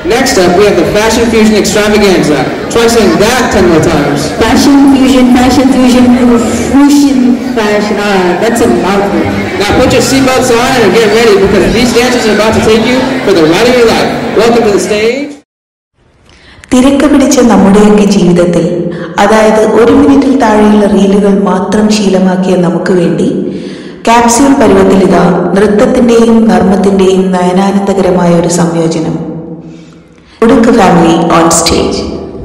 Next up, we have the Fashion Fusion Extravaganza. Try saying that 10 more times. Fashion fusion, fashion fusion, fusion fashion. Ah, that's a mouthful. Now put your seatbelts on and get ready because these dancers are about to take you for the ride of your life. Welcome to the stage. തിരക്ക് പിടിച്ച നമ്മുടെയൊക്കെ ജീവിതത്തിൽ അതായത് ഒരു മിനിറ്റിൽ താഴെയുള്ള റീലുകൾ മാത്രം ശീലമാക്കിയ നമുക്ക് വേണ്ടി ക്യാപ്സ്യൂൾ പരുവത്തിലിതാ നൃത്തത്തിന്റെയും നർമ്മത്തിന്റെയും നയനാനന്ദകരമായ ഒരു സംയോജനം ഉടുക്ക് ഫാമിലി ഓൺ സ്റ്റേജ്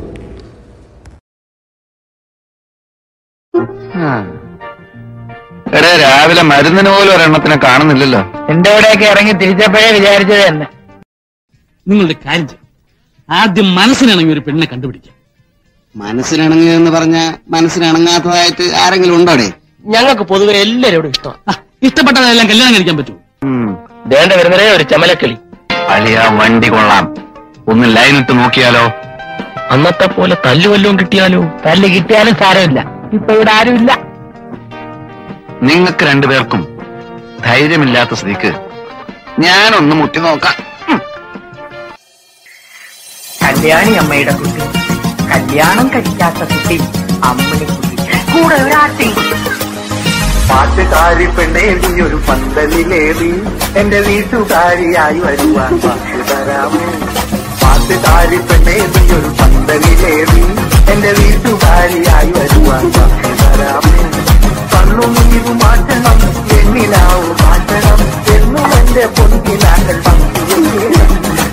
എടേ രാവിലെ മരുന്നിന് പോലും ഒരെണ്ണത്തിനെ കാണുന്നില്ലല്ലോ എന്റെ കൂടെയൊക്കെ ഇറങ്ങി തിരിച്ചപ്പോഴേ വിചാരിച്ചത് തന്നെ നിങ്ങളുടെ കാര്യം ചെയ്യും ആദ്യം മനസ്സിനിണങ്ങി ഒരു പെണ്ണിനെ കണ്ടുപിടിക്കുക മനസ്സിനിണങ്ങുക എന്ന് പറഞ്ഞ മനസ്സിനിണങ്ങാത്തതായിട്ട് ആരെങ്കിലും ഉണ്ടോടെ ഞങ്ങൾക്ക് പൊതുവെ എല്ലാവരോടും ഇഷ്ടമാണ് ആ, ഇഷ്ടപ്പെട്ടതെല്ലാം കല്യാണം കഴിക്കാൻ പറ്റൂ ദേണ്ട വരുന്നതേ ഒരു ചമലക്കിളി അളിയ വണ്ടി കൊള്ളാം ഒന്ന് ലൈൻ ഇട്ട് നോക്കിയാലോ അന്നത്തെ പോലെ തല്ലുവല്ലവും കിട്ടിയാലോ തല്ല് കിട്ടിയാലും സാരമില്ല ഇപ്പൊ ഇവിടെ ആരുമില്ല നിങ്ങൾക്ക് രണ്ടുപേർക്കും ധൈര്യമില്ലാത്ത സ്ഥിതിക്ക് ഞാനൊന്ന് മുട്ടി നോക്കാം കല്യാണി അമ്മയുടെ കുട്ടി കല്യാണം കഴിക്കാത്ത കുട്ടി അമ്മണി കുട്ടി കൂടെ ഒരാട്ടി പാട്ടുകാരി പെണ്ണേ നീ ഒരു പന്തലിലേറി എന്റെ വീട്ടുകാരിയായി വരുവാൻ വാക്ക് തരാമോ പാട്ടുകാരി പെണ്ണേ നീ ഒരു പന്തലിലേറി എന്റെ വീട്ടുകാരിയായി വരുവാൻ വാക്ക് തരാമോ കണ്ണു നീരു മാറ്റണം എന്നിലാവ് മാറ്റണം എന്നും എന്റെ പൊൻകിലാക്കൾ പങ്കുവയ്ക്കണം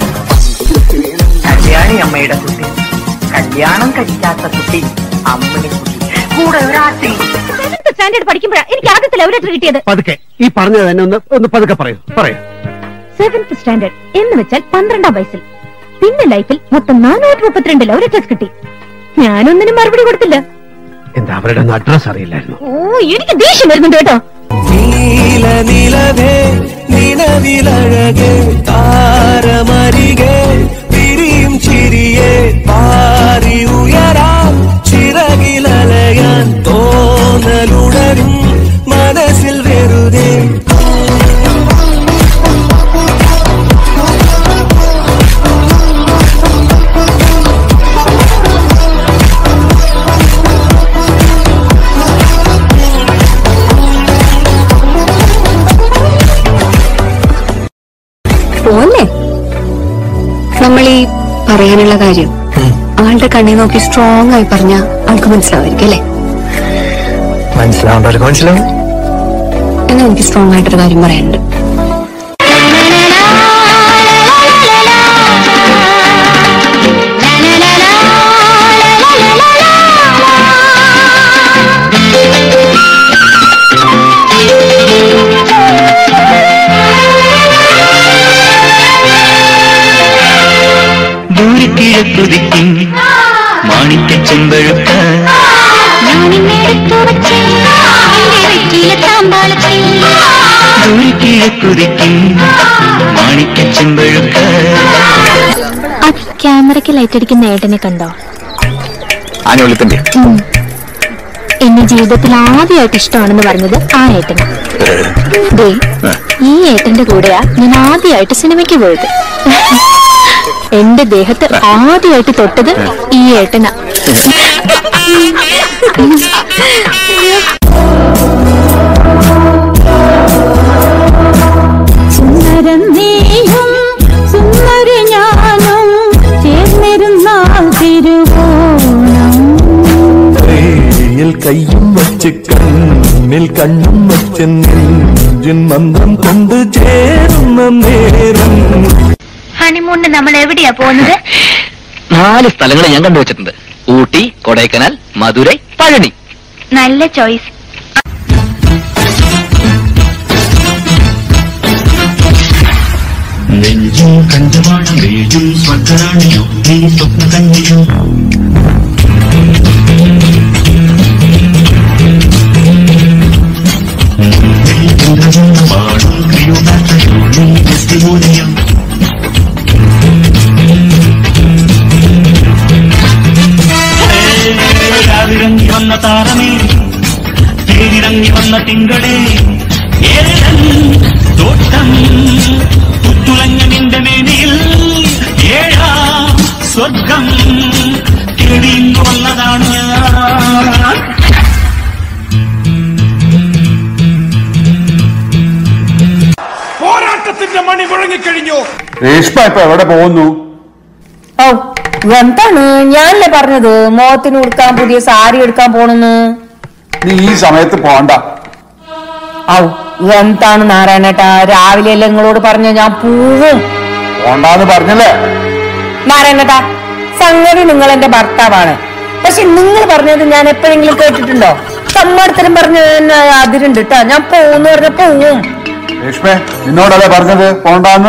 കല്യാണി അമ്മയുടെ കുട്ടി കല്യാണം കഴിക്കാത്ത കുട്ടി അമ്മണി കുട്ടി കൂടെ ഒരാട്ടി സ്റ്റാൻഡേർഡ് പഠിക്കുമ്പോഴാണ് എനിക്ക് ആദ്യത്തെ ലവ് ലെറ്റർ കിട്ടിയത് പതുക്കെ ഈ പറഞ്ഞത് തന്നെ ഒന്ന് ഒന്ന് പതുക്കെ പറയൂ പറയൂ സെവൻത് സ്റ്റാൻഡേർഡ് എന്ന് വെച്ചാൽ പന്ത്രണ്ടാം വയസ്സിൽ പിന്നെ ലൈഫിൽ മൊത്തം നാനൂറ്റി മുപ്പത്തിരണ്ട് ലവ് ലെറ്റേഴ്സ് കിട്ടി ഞാനൊന്നിനും മറുപടി കൊടുത്തില്ല എന്താ അവരുടെ ഒന്നും അഡ്രസ് അറിയില്ലായിരുന്നു ഓ എനിക്ക് ദേഷ്യം വരുന്നുണ്ട് കേട്ടോ നീല നിലവേ നിലവിലഴകേ താരമരികെ പിരിയും ചിരിയെ പാറി ഉയരാൻ ചിറകിലലയാൻ തോന്നലുടരും മനസ്സിൽ വെറുതെ പോലെ നമ്മൾ ഈ പറയാനുള്ള കാര്യം ആളുടെ കണ്ണിൽ നോക്കി സ്ട്രോങ് ആയി പറഞ്ഞ ആൾക്ക് മനസ്സിലാവായിരിക്കും അല്ലേ മനസ്സിലാവേണ്ടവർക്ക് മനസ്സിലാവും എന്നാ എനിക്ക് സ്ട്രോങ് ആയിട്ടൊരു കാര്യം പറയാനുണ്ട് ദൂരക്കിഴക്കുതിക്കും മാണിക്ക ചെമ്പഴുക്ക ദൂരക്കിഴക്കുതിക്കും മാണിക്ക ചെമ്പഴുക്ക ആ ക്യാമറയ്ക്ക് ലൈറ്റ് അടിക്കുന്ന ഏട്ടനെ കണ്ടോ ആനോളിത്തിന്റെ എന്നെ ജീവിതത്തിൽ ആദ്യമായിട്ട് ഇഷ്ടമാണെന്ന് പറഞ്ഞത് ആ ഏട്ടന് ദേ ഈ ഏട്ടന്റെ കൂടെയാ ഞാൻ ആദ്യമായിട്ട് സിനിമയ്ക്ക് പോയത് എന്റെ ദേഹത്ത് ആദ്യമായിട്ട് തൊട്ടത് ഈ ഏട്ടനാ സുന്ദരം നീയും സുന്ദരി ഞാനും ചേർന്നിരുന്നാൽ തിരുവോണം കയ്യിൽ കയ്യും വച്ച് കണ്ണിൽ കണ്ണും വച്ച് നെഞ്ചിൻ മന്ത്രം കൊണ്ട് ചേരുന്ന നേരം ഹണിമൂണിന് നമ്മൾ എവിടെയാ പോകുന്നത് നാല് സ്ഥലങ്ങൾ ഞാൻ കണ്ടുവച്ചിട്ടുണ്ട് ഊട്ടി കൊടൈക്കനാൽ മധുരൈ പഴനി നല്ല ചോയ്സ് നെഞ്ചും കഞ്ചമാണ് വേജും സ്വന്തരാണിയോ നീ സ്വപ്ന കന്യയോ പാടും ക്രിയോപാത്രയോ നീ ടെസ്റ്റിമോണിയോ രാവിറങ്ങി വന്ന താരമേ തേരിറങ്ങി വന്ന തിങ്കളേ ഏഴൻ തോട്ടം പുത്തുളഞ്ഞ നിന്റെ മേനിയിൽ ഏഴാ വിളക്കിന്റെ മണി മുഴങ്ങിക്കഴിഞ്ഞു രേഷ്മ ഇപ്പൊ എവിടെ പോകുന്നു ഓ എന്താണ് ഞാനല്ലേ പറഞ്ഞത് മോത്തിന് ഉടുക്കാൻ പുതിയ സാരി എടുക്കാൻ പോണെന്ന് നീ ഈ സമയത്ത് പോണ്ട ഔ എന്താണ് നാരായണേട്ടാ രാവിലെ അല്ലേ നിങ്ങളോട് പറഞ്ഞ ഞാൻ പൂവും പോണ്ടാന്ന് പറഞ്ഞല്ലേ നാരായണേട്ടാ സംഗതി നിങ്ങൾ എന്റെ ഭർത്താവാണ് പക്ഷെ നിങ്ങൾ പറഞ്ഞത് ഞാൻ എപ്പോഴെങ്കിലും കേട്ടിട്ടുണ്ടോ സമ്മർദ്ദം പറഞ്ഞ അതിരുണ്ട് കേട്ടോ ഞാൻ പോന്ന് പറഞ്ഞ പോവും രേഷ്മ നിന്നോടല്ലേ പറഞ്ഞത് പോണ്ടാന്ന്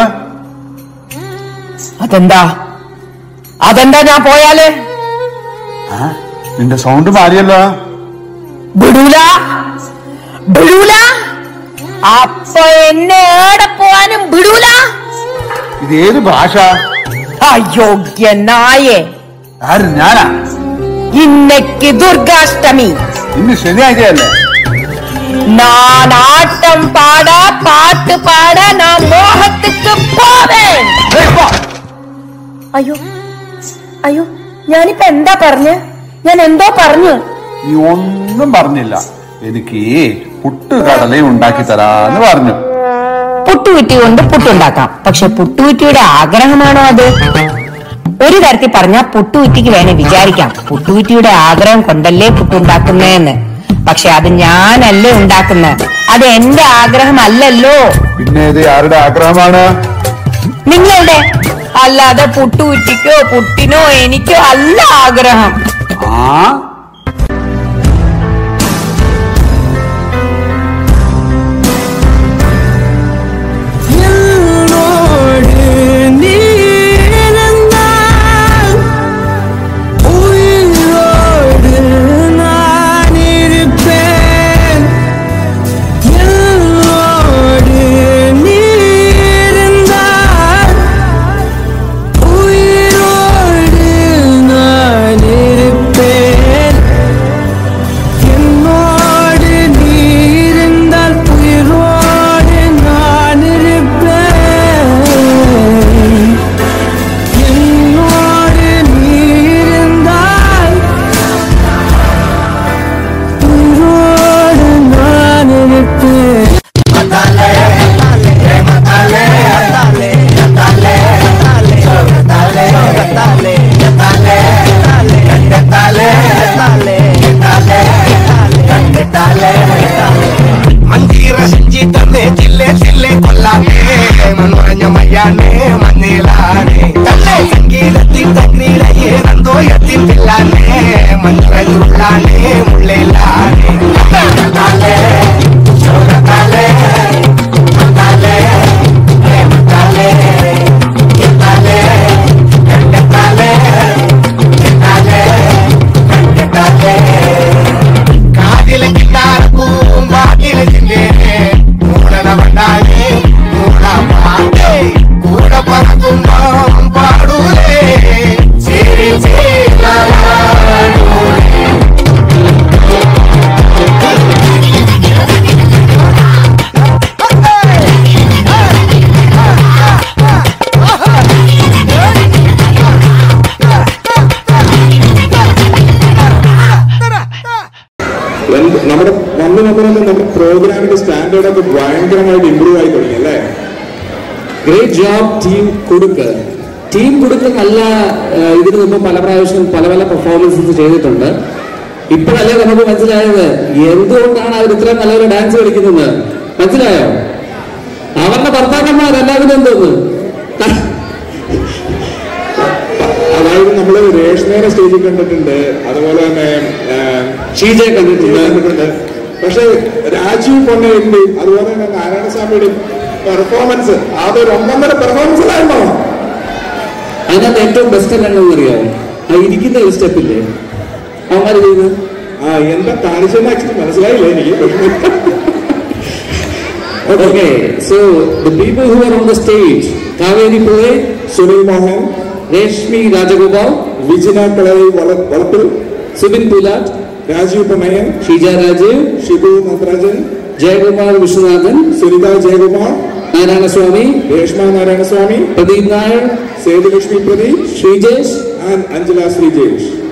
അതെന്താ അതെന്താ ഞാൻ പോയാല് ആ, നിന്റെ സൗണ്ട് മാറിയല്ലോ വിടൂല വിടൂല അപ്പൊ എന്നെ ഏടെ പോവാനും വിടൂല ഇത് ഏത് ഭാഷ അയോഗ്യ നായേ ആര് ഞാനാ ഇന്നക്ക് ദുർഗാഷ്ടമി ഇന്ന് ശനിയാഴ്ചയല്ലേ நான் ஆட்டம் பாட பாட்டு பாட நான் மோகத்துக்கு போவேன் അയ്യോ അയ്യോ ഞാനിപ്പോ എന്താ പറഞ്ഞ ഞാൻ എന്തോ പറഞ്ഞു നീ ഒന്നും പറഞ്ഞില്ല എനിക്ക് പുട്ടുകടലയും ഉണ്ടാക്കി തരാന്ന് പറഞ്ഞു പുട്ടുകുറ്റി കൊണ്ട് പുട്ടുണ്ടാക്കാം പക്ഷെ പുട്ടുകുറ്റിയുടെ ആഗ്രഹമാണോ അത് ഒരു തരത്തിൽ പറഞ്ഞാൽ പുട്ടുകുറ്റിക്ക് വേണേ വിചാരിക്കാം പുട്ടുകുറ്റിയുടെ ആഗ്രഹം കൊണ്ടല്ലേ പുട്ടുണ്ടാക്കുന്നതെന്ന് പക്ഷെ അത് ഞാനല്ലേ ഉണ്ടാക്കുന്നത് അത് എന്റെ ആഗ്രഹമല്ലല്ലോ പിന്നെ ഇത് ആരുടെ ആഗ്രഹമാണ് നിങ്ങളുടെ അല്ലാതെ പുട്ടുകുറ്റിക്കോ പുട്ടിനോ എനിക്കോ അല്ല ആഗ്രഹം ആ മഞ്ചീറ സെഞ്ചി തന്നെ ചില്ലെ ചില്ലെ കൊല്ലാനേ മൺമറഞ്ഞ മയ്യാനേ മഞ്ഞിലാനേ തല്ലേ സംഗീതത്തിൽ തന്നീരയെ നന്തോയത്തിൽ പിള്ളാനേ മഞ്ഞുള്ളാനേ മുള്ളിലാനേ മത്താലേ ചോരത്താലേ മത്താലേ മത്താലേ എത്താലേ കണ്ടെത്താലേ എത്താലേ കണ്ടെത്താലേ കാതിലെ കിട്ടാരപ്പൂവും വാതിലെ ചിന്തേനെ മൂടന വണ്ടാലേ മൂടമാട്ടേ കൂടെ പറക്കുമ്പോ പാടൂലേ ചേരി ചേരാടൂലേ എന്ത് നമ്മുടെ വന്ന് വന്നതന്നെ നമ്മുടെ പ്രോഗ്രാമിന്റെ സ്റ്റാൻഡേർഡ് ഒക്കെ ഭയങ്കരമായിട്ട് ഇമ്പ്രൂവ് ആയി തുടങ്ങി അല്ലേ great job team Kudukku team Kudukku നല്ല ആ, ഇതിന് മുമ്പ് പല പ്രാവശ്യം പല പല പെർഫോമൻസസ് ചെയ്തിട്ടുണ്ട് ഇപ്പോഴല്ലേ നമുക്ക് മനസ്സിലായത് എന്തുകൊണ്ടാണ് അവർ ഇത്രയും നല്ലൊരു ഡാൻസ് കളിക്കുന്നത് മനസ്സിലായോ അവരുടെ ഭർത്താക്കന്മാരല്ലാതിന് എന്തോന്ന് അതായത് നമ്മള് രേഷ്മയുടെ സ്റ്റേജിൽ കണ്ടിട്ടുണ്ട് അതുപോലെ തന്നെ ഷീജയെ കണ്ടിട്ടുണ്ട് കണ്ടിട്ടുണ്ട് പക്ഷെ രാജീവ് പൊന്നയുണ്ട് അതുപോലെ തന്നെ നാരായണസ്വാമിയുടെ പെർഫോമൻസ് അതൊരു ഒന്നൊന്നര പെർഫോമൻസ് ആയിരുന്നോ അതിനകത്ത് ഏറ്റവും ബെസ്റ്റ് എന്താണെന്ന് അറിയാമോ ആ ഇരിക്കുന്ന ഒരു സ്റ്റെപ്പില്ലേ അവന്മാര് ചെയ്യുന്നത് ആ എന്താ കാണിച്ചെന്ന് ആക്ച്വലി മനസ്സിലായില്ല എനിക്ക് Okay, so the people who are on the stage, Kaveri Pillai, Sunil Mohan Reshmi Rajagopal, Vijina പിളവി Valappil Subin Pulat, Rajeev Ponnayan Shija Rajiv, Shibu Nandarajan Jayagopal Vishwanathan, Sunitha Jayakumar Narayana Swami, Reshma Narayanaswami Pradeep Nair, Sethulakshmi Pradeep Srijesh, and Anjala Sreejesh